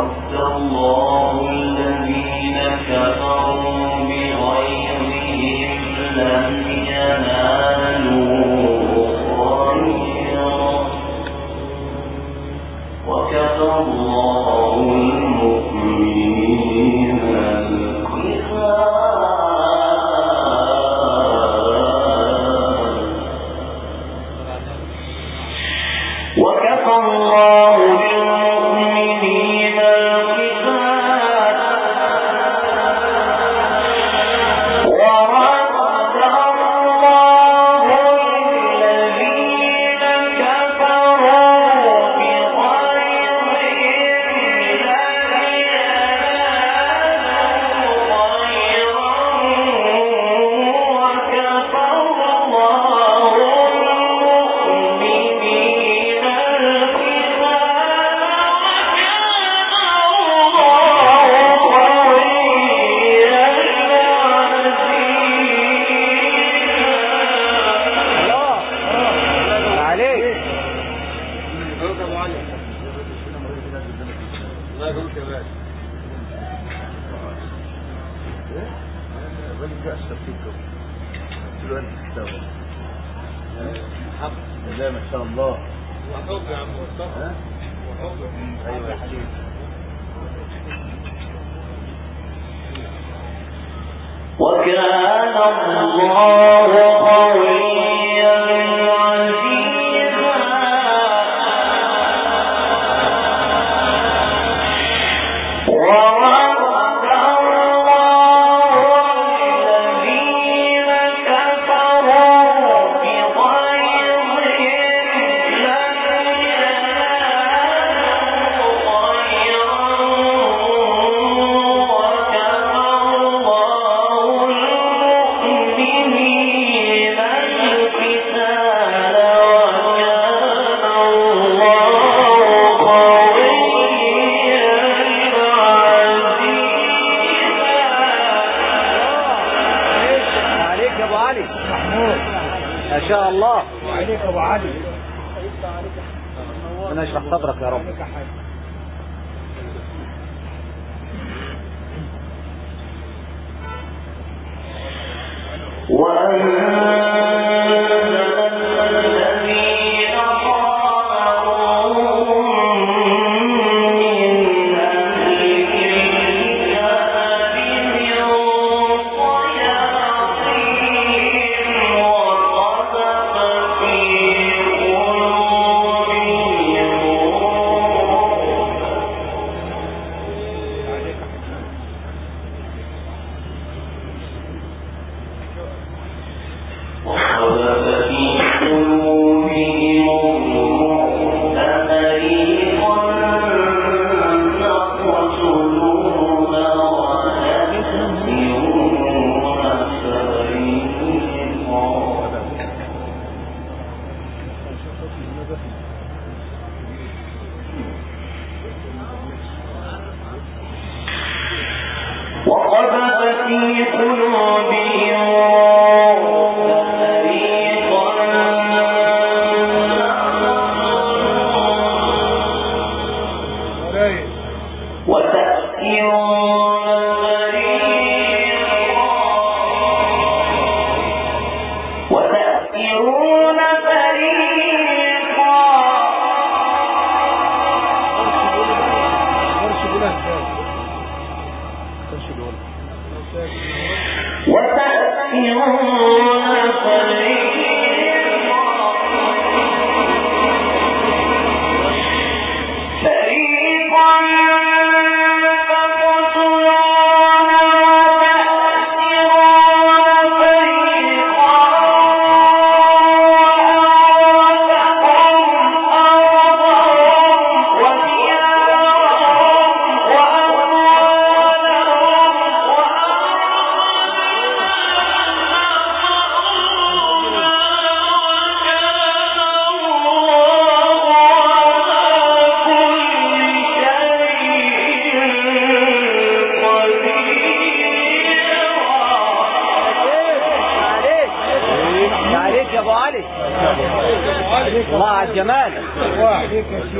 فريقا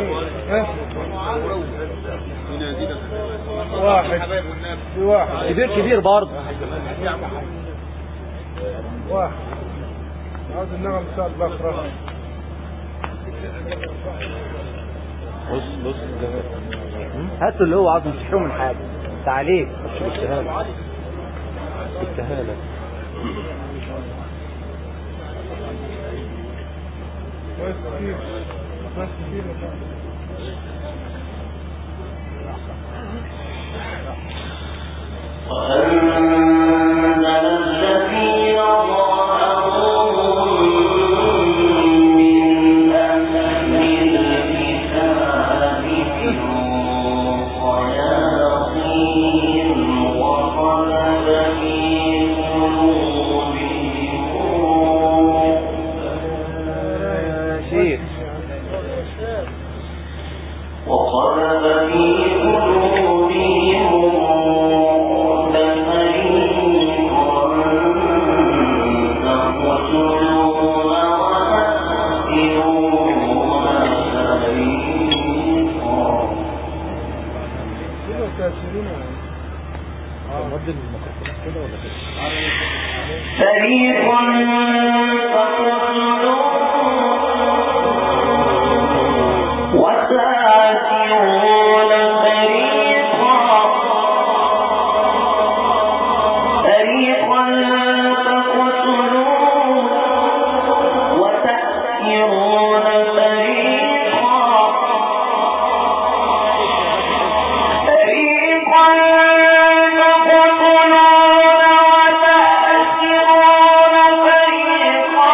واحد في واحد كبير كبير برضه واحد عاوز النغم بتاع البقرة بص بص هاتوا اللي هو عاوز تمسحوه من حاجه انت عليك خش بالسهاله بالسهاله ناس كتير ناس كتير وأنزل الذين ظاهرهم من أهل الكتاب من صياصيهم وقذف في قلوبهم يا شيخ وقذف في قلوبهم الرعب فريقا تقتلون وتأسرون فريقا كله كافرين يعني فريق تقتلون وتأسرون فريقا فريقا تقتلون وتأسرون فريقا فريقا تقتلون وتأسرون فريقا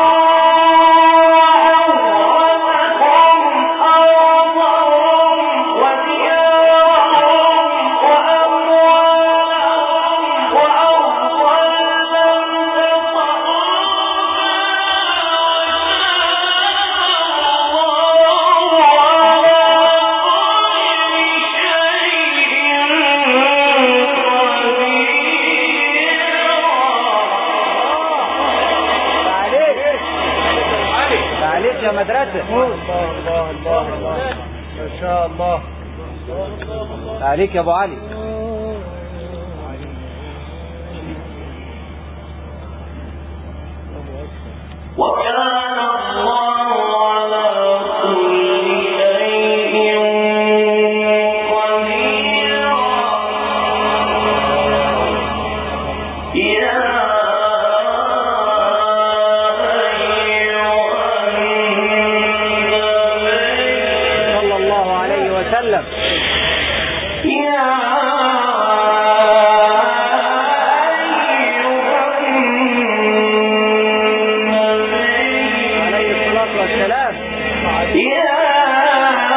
أورثكم أرضهم وديارهم وأموالهم وأرضا لم عليك عليك يا مدرسة الله الله الله الله ما شاء الله عليك يا ابو علي وكان الله على كل شيء قديرا يا أيها النبي صلى الله عليه وسلم يا أيها عليه الصلاة والسلام يا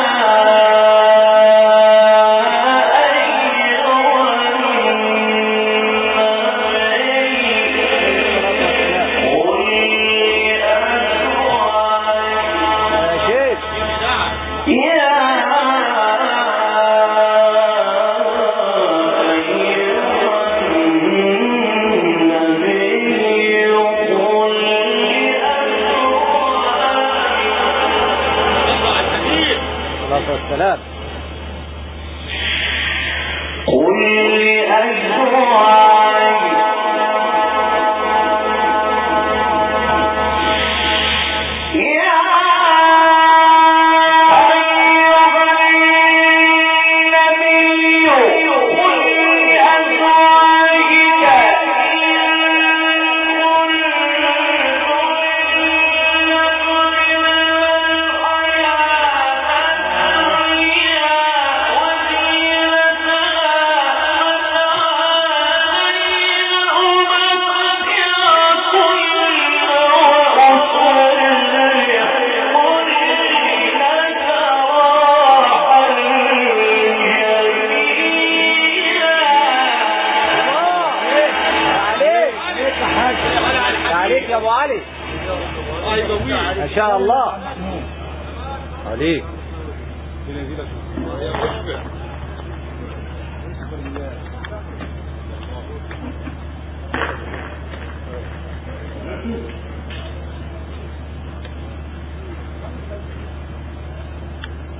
يا شيخ الصلاة والسلام قل لأزواجك يا أيها النبي قل لأزواجك عليك عليك يا ابو علي ما شاء الله عليك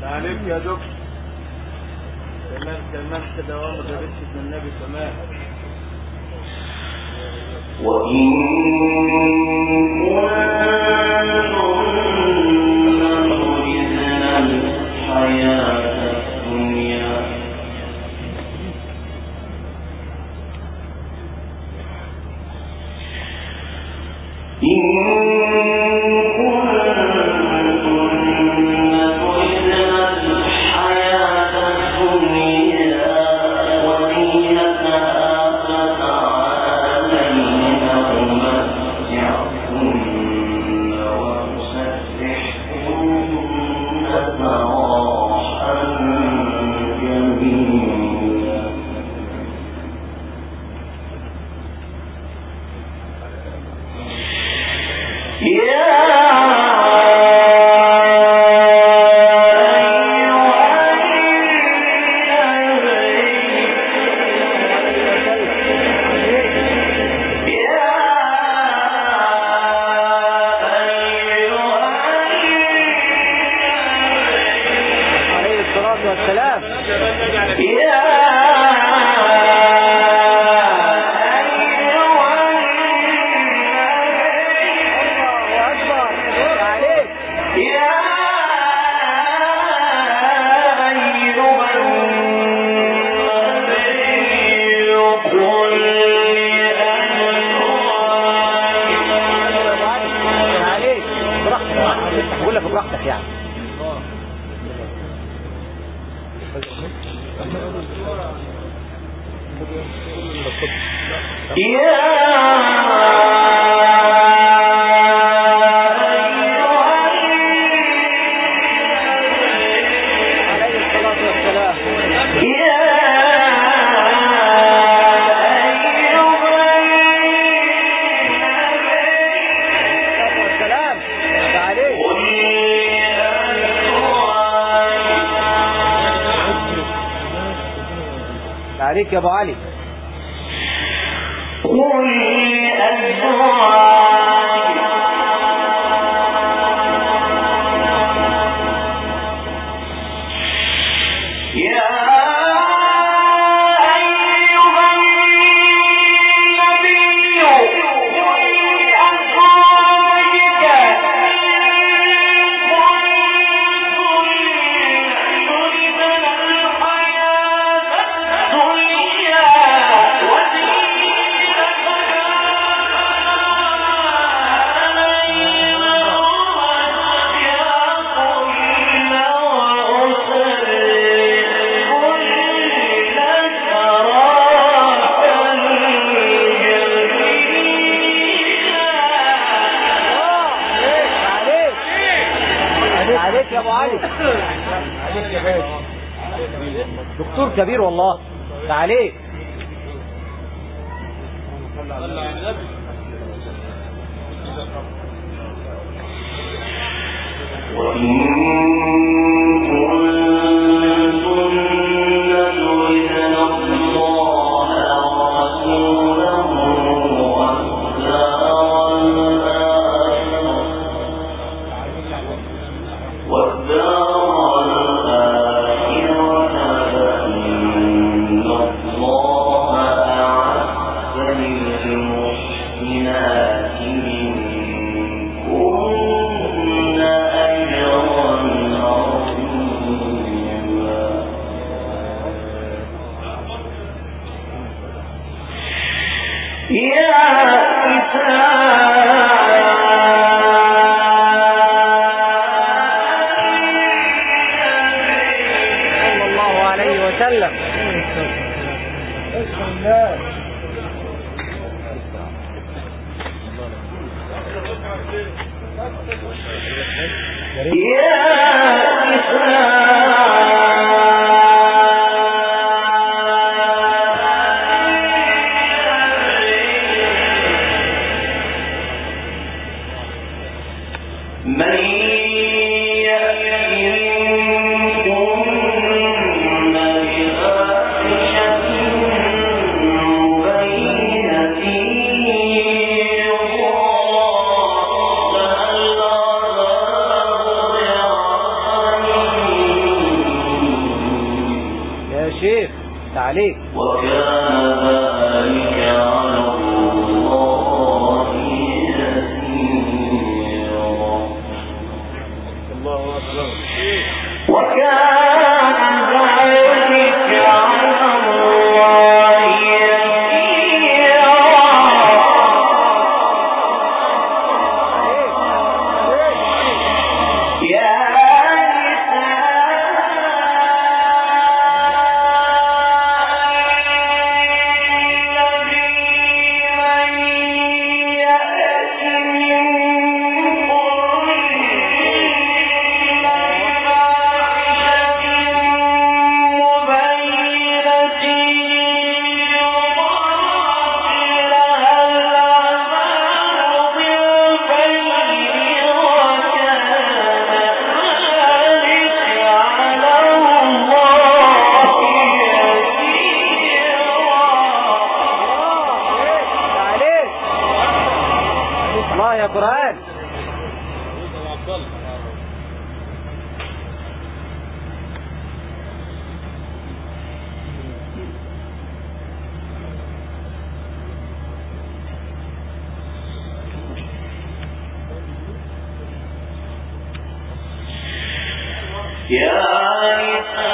عليك يا دكتور تمام تمام كده وما درستش من النبي تمام وإن كنتن تردن الحياة الدنيا إن كنتن تردن الحياة الدنيا وزينتها فتعالين أمتعكن وأسرحكن سراحا جميلا يا عليه الصلاة والسلام الله أكبر عليك عليك براحتك بقول لك براحتك يعني عليه الصلاة والسلام الصلاة والسلام عليك عليك يا ابو علي عليك عليك يا ابو علي عليك يا باشا دكتور كبير والله ده عليك والدار الآخرة فإن الله أعد للمحسنات منكن أجرا عظيما يا صلى الله عليه وسلم من يأتكم بفاحشة مبينة يضاعف لها العذاب شيخ تعليق وكان ذلك على الله يسيرا الله اكبر وكان ذلك على الله يسيرا يا تعليق الله يا قرآن يا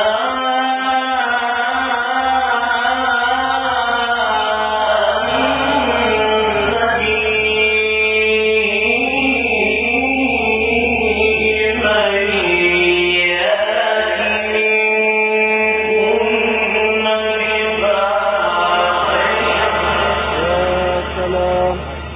يا سلام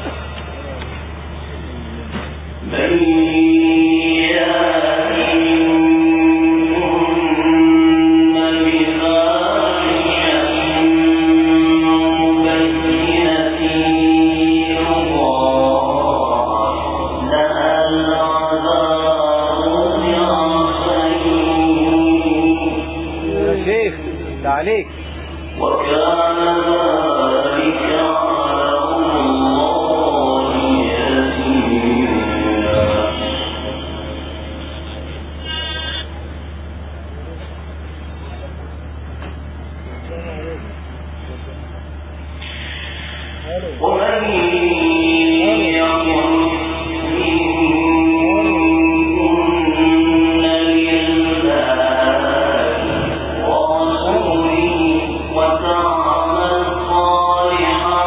يا شيخ تعليق وكان ذلك على الله يسيرا ومن يقل إن لله ورسوله وتعمل صالحا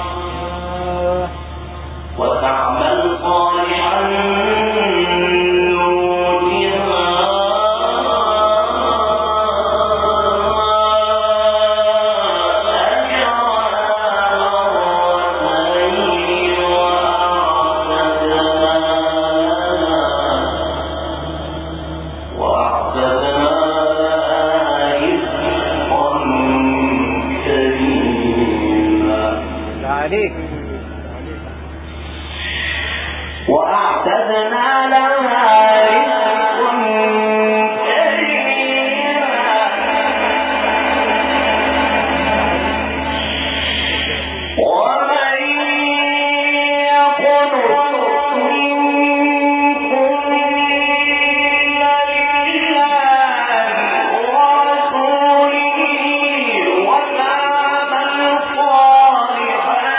وتعمل صالحا نؤتها أجرها مرتين وأعتدنا وأعتدنا رزقا كريما تعليق وأعتدنا لها رزقا كريما ومن يقنط منكن لله ورسوله وتعمل صالحا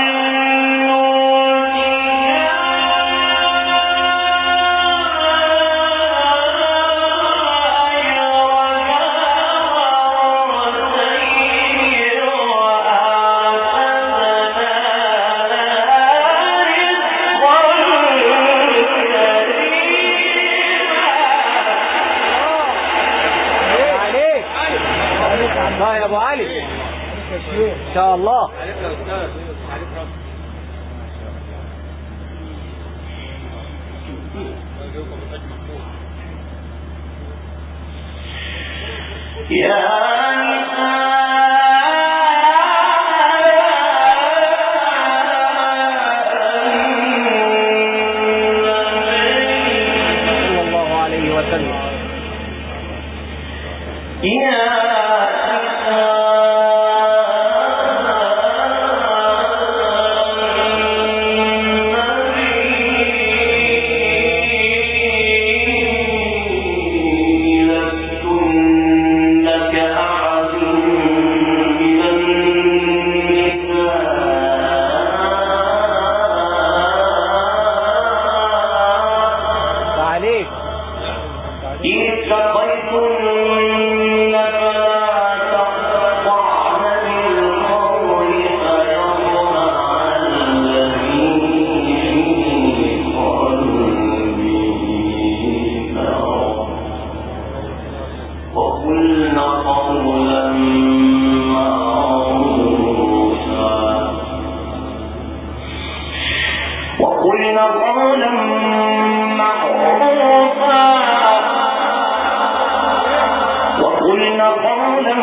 تعليق الله يا ابو علي ان شاء الله يا نساء صلى الله عليه وسلم يا لستن كأحد قولا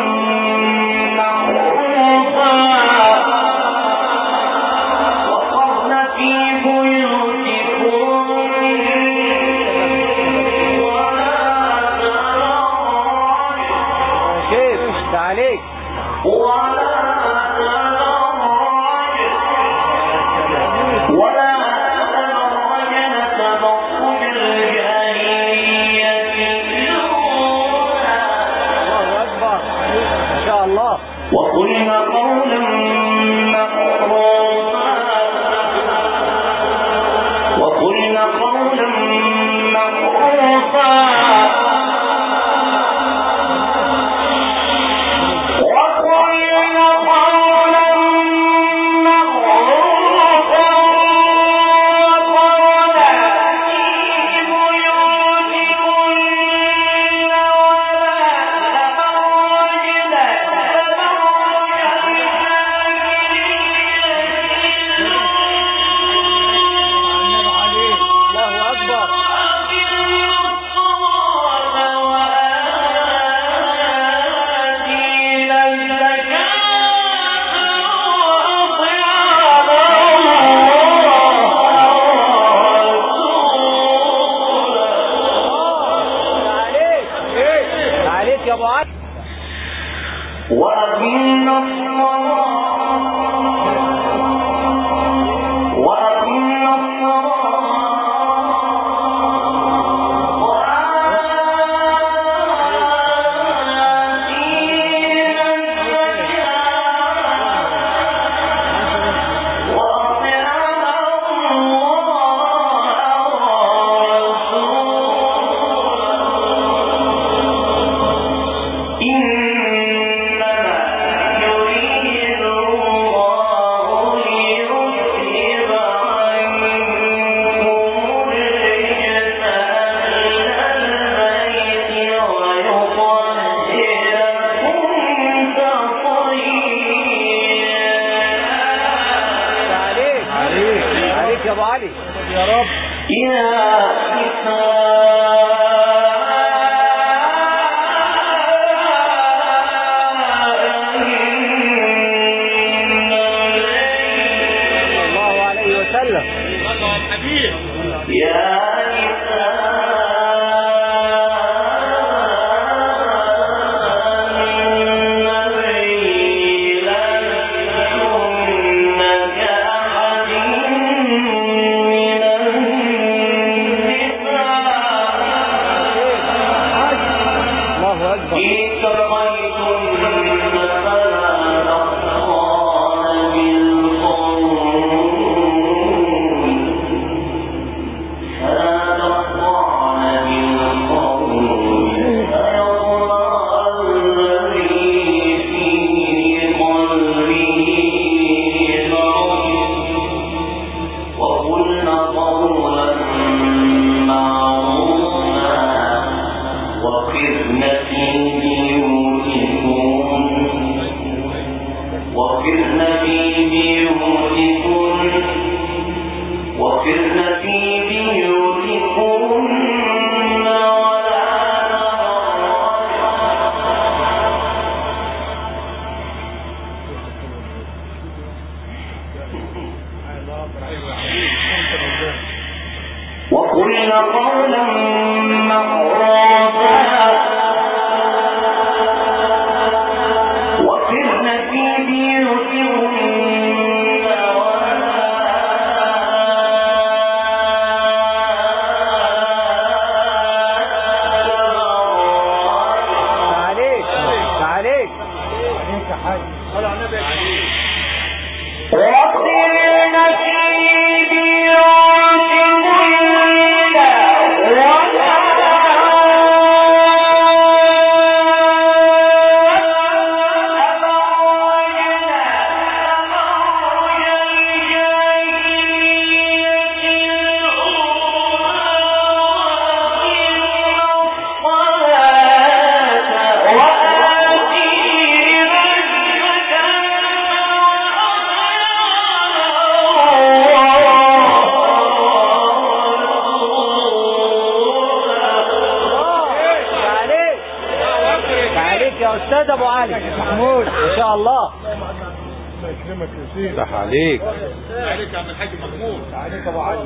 معروفا وقرن في بيوتكم ولا تبرجن شيخ تعاليك ولا تبرجن ولا تبرجن تبرج الجاهلية الأولى الله اكبر ما شاء الله وقلنا قولا معروفا وقلنا قولا معروفا وقلنا قولا معروفا وقرنا في بيوتكن ولا تبرجن تبرج الله اكبر تعاليك تعاليك يا ابو علي وأقمنا الصلاة وأقمنا الصلاة وآتينا الزكاة وأطعنا الله ورسوله إنما يريد الله ليذهب عنكم الرجس أهل البيت ويطهركم تطهيرا تعاليك تعاليك يا ابو علي يا رب يا صلى الله عليه وسلم يا الله اكبر وقلنا قولا معروفا وقرن في بيوتكن وقرن في بيوتكن وقرن في بيوتكن ولا وقلنا قولا معروفا وقرن في بيوتكن ولا عليك يا استاذ ابو علي محمود ما شاء الله يكرمك يا سيدي صح عليك عليك يا عم الحاج محمود عليك ابو علي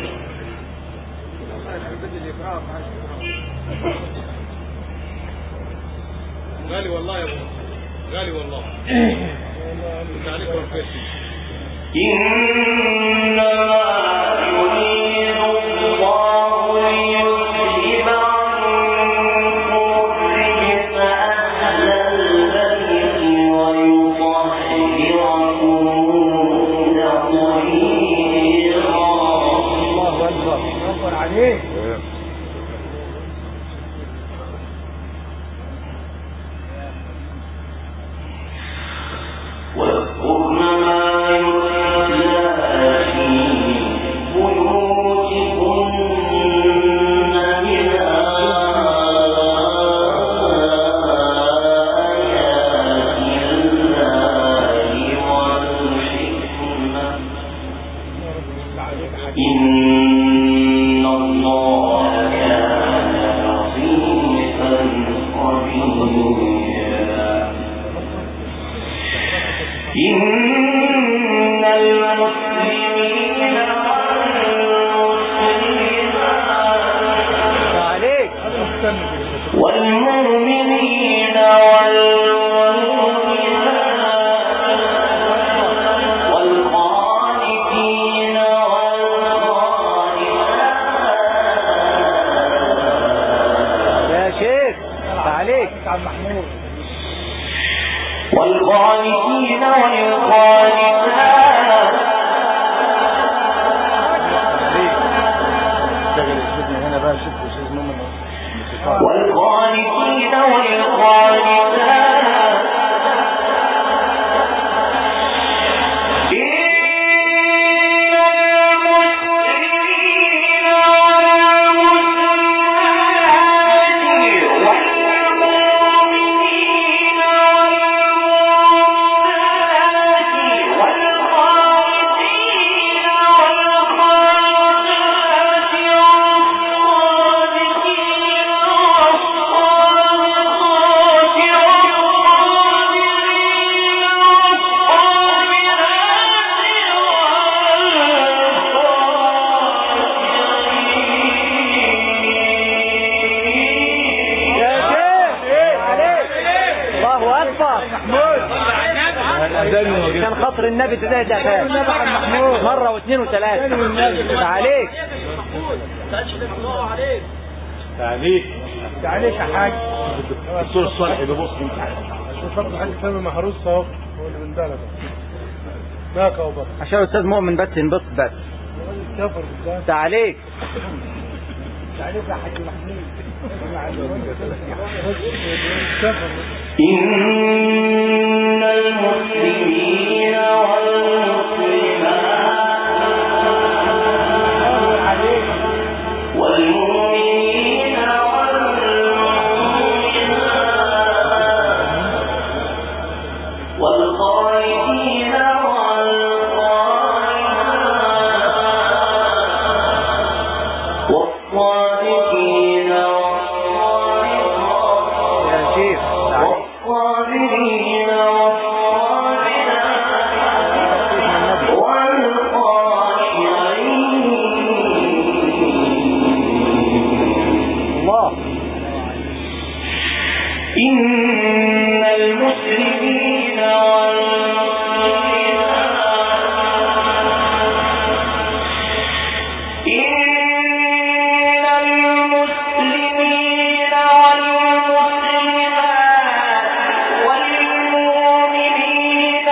غالي والله يا ابو غالي والله انت عليك وفيت إنما يريد الله ليذهب عنكم الرجس أهل البيت ويطهركم تطهيرا الله اكبر اكبر عليك واذكرن ما يتلى في بيوتكن من آيات الله والحكمة إن الله كان لطيفا خبيرا إن المسلمين والمسلمات عليك والمؤمنين والمؤمنات والقانتين والقانتات يا شيخ عليك عم محمود والقانتين والقانتات اشتغل سيدنا هنا بقى شوف استاذ مؤمن موسيقار. والقانتين والقانتات إن المسلمين والمسلمات والمؤمنين والمؤمنات والقانتين والقانتات والصادقين والصادقات يا شيخ عليك الله اكبر محمود كان خاطر النبي تزايد يا فاهم محمود مرة واثنين وثلاثة عليك تعليق تعليق يا حاج الدكتور الصالح بيبص انت شوف برضه حاج سامي محروس اهو هو اللي من ده ده ماك اهو برضه عشان الاستاذ مؤمن بس ينبسط بس كفر بالله تعليك تعليق يا حاج محمود كفر إن المسلمين والمسلمات والمؤمنين والمؤمنات والقانتين والقانتات والصادقين والصادقات يا شيخ تعليق والصابرين والصابرات والخاشعين الله إن المسلمين والمسلمات إن المسلمين والمسلمات والمؤمنين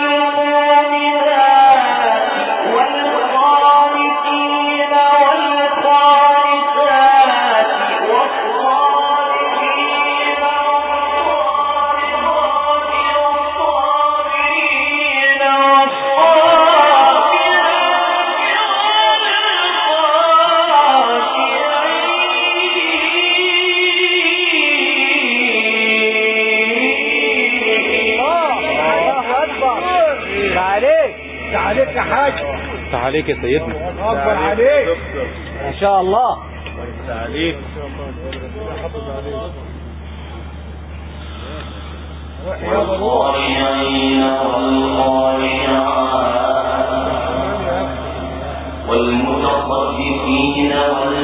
والمؤمنات والقانتين والقانتات والصالحين والصالحات والصابرين الله اكبر تعليق تعليق يا حاج تعليق يا سيدنا اكبر عليك ما شاء الله تعليق حافظ عليك والخاشعين والخاشعات والمتصدقين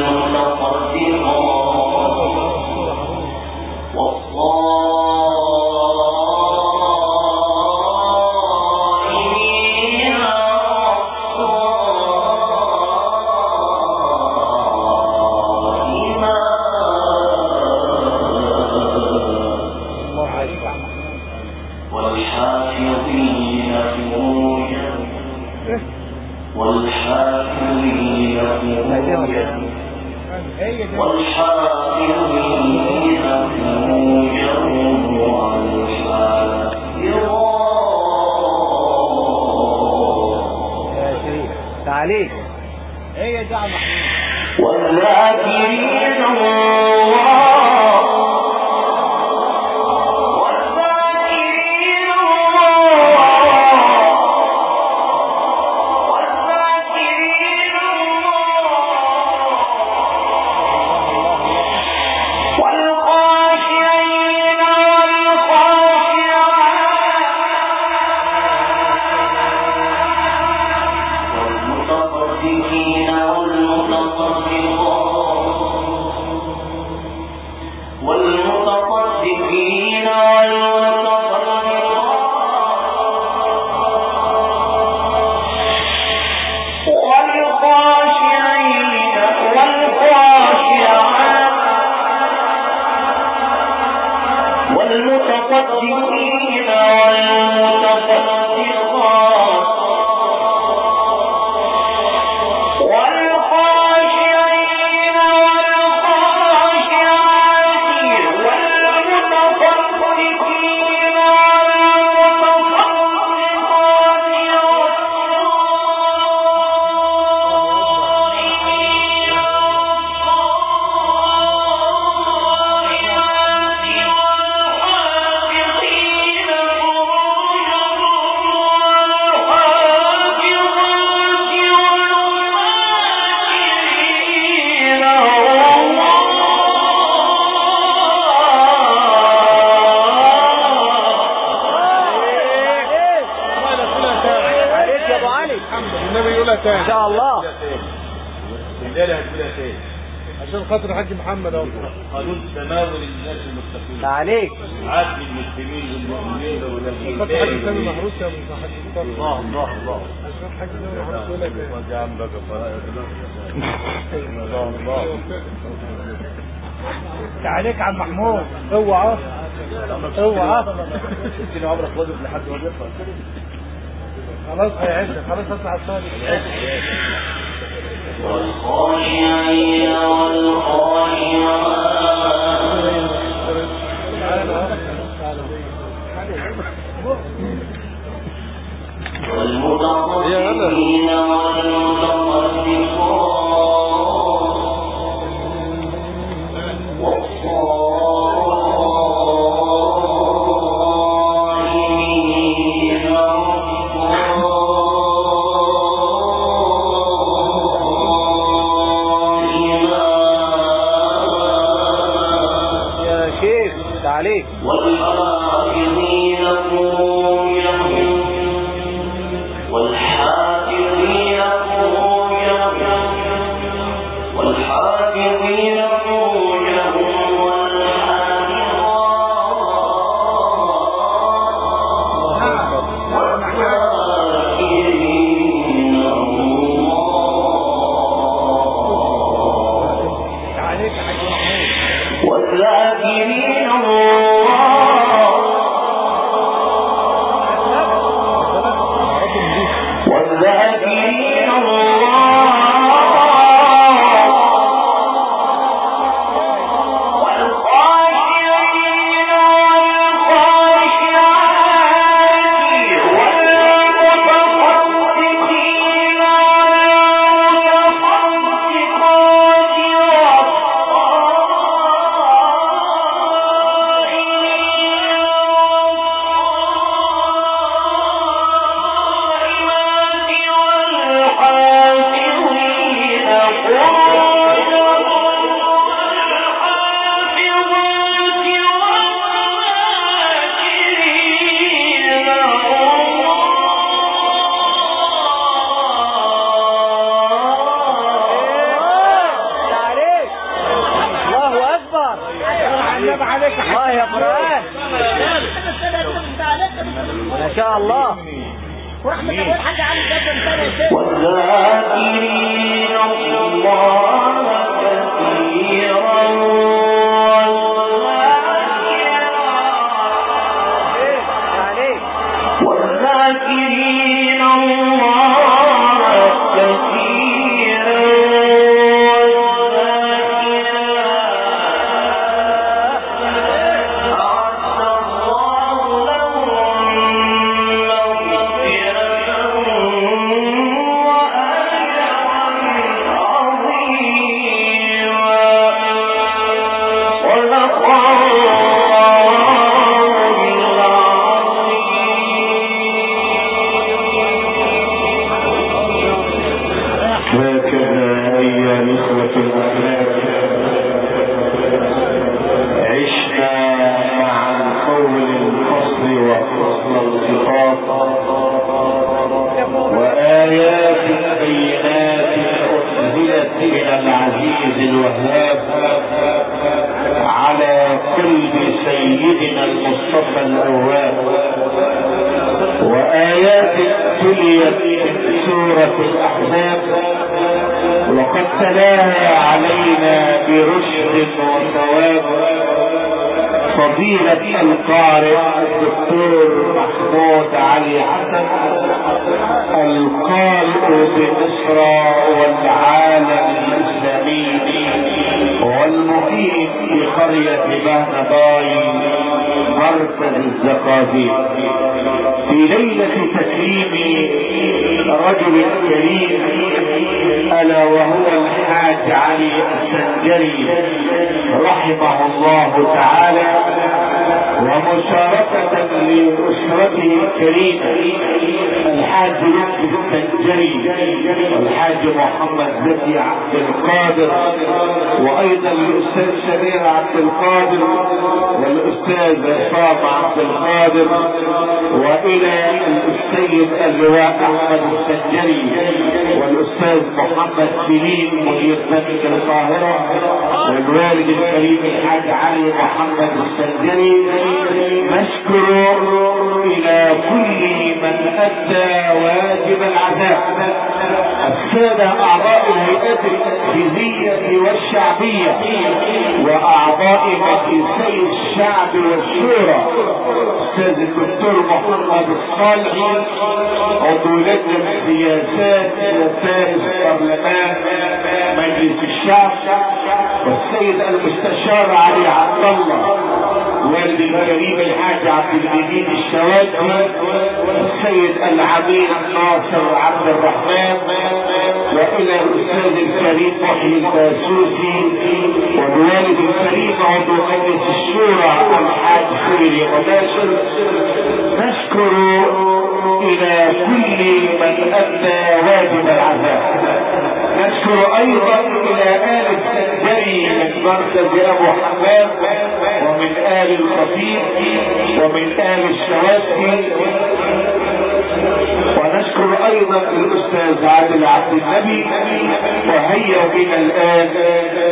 والمتصدقات والصائمين والصائمات والحافظين فروجهم والحافظين فروجهم والحافظين فروجهم والحافظات يا شريف تعليق هي دي عم والذاكرين الله والذاكرين الله والذاكرين الله والخاشعين والخاشعات والمتصدقين والمتصدقات والمتصدقين والمتصدقات والخاشعين والخاشعات والمتصدقين والمتصدقات والخاشعين والخاشعات والمتصدقين والمتصدقات عليك يا ابو علي النبي يقولها ان تاني شاء الله الليلة هتقولها تاني عشان خاطر الحاج محمد اهو قانون تناول الناس المتقين تعليق عدل المسلمين والمؤمنين عشان خاطر الحاج سامي والمؤمنين محروس يا ابو الحاج مصطفى الله الله الله عشان الحاج سامي محروس يقولها تاني يا عم بقى الله الله تعليق عم محمود اوعى اوعى ستين عمرك واقف لحد ما بيطلع خلاص هيعد خلاص هطلع الصادق والخاشعين والخاشعات والمتصدقين والمتصدقات والصائمين والصائمات يا شيخ تعليق والحافظين فروجهم والحافظين فروجهم والحافظين فروجهم والحافظين الله تعليق يا حاج محمود والذاكرين الله شاء الله ورحمة الله حد عامل جدا تاني يا شيخ والذاكرين الله كثيرا عليك والذاكرين الله كثيرا والذاكرات أعد الله لهم مغفرة وأجرا عظيما صدق الله هكذا أيها الإخوة الأخلاق عشنا مع القول الفصل وفصل الخطاب وآيات بينات أنزلت إلى العزيز الوهاب على قلب سيدنا المصطفى الأواب وآيات تليت من سورة الأحزاب وقد تلاها علينا برشد وثواب فضيلة القارئ الدكتور محمود علي حسن القارئ بمصر والعالم الإسلامي والمقيم في قرية بهنباي مركز الزقازيق في ليلة تكريم رجل كريم ألا وهو الحاج علي السنجري رحمه الله تعالى ومشاركة لأسرته الكريمة الحاج لطفي السنجري والحاج محمد زكي عبد القادر وأيضا الأستاذ سمير عبد القادر والأستاذ عصام عبد القادر وإلى السيد اللواء أحمد السنجري والأستاذ محمد سليم مدير بنك القاهرة والوالد الكريم الحاج علي محمد السنجري نشكر إلى كل من أدى واجب العذاب السادة أعضاء الهيئات التنفيذية والشعبية وأعضاء مجلسي الشعب والشورى أستاذ الدكتور محمد الصالحي عضو لجنة سياسات وفارس برلمان مجلس الشعب والسيد المستشار علي عبد الله والد الكريم الحاج عبد المجيد الشوادي والسيد العميد ناصر عبد الرحمن والى الاستاذ الكريم محيي الباسوسي والوالد الكريم عضو مجلس الشورى الحاج خيري مباشر نشكر الى كل من ادى واجب العذاب نشكر ايضا الى ال السنجري من مركز ابو حمام ومن ال الخطيب ومن ال الشواتي ونشكر ايضا الاستاذ عادل عبد النبي وهيا بنا الان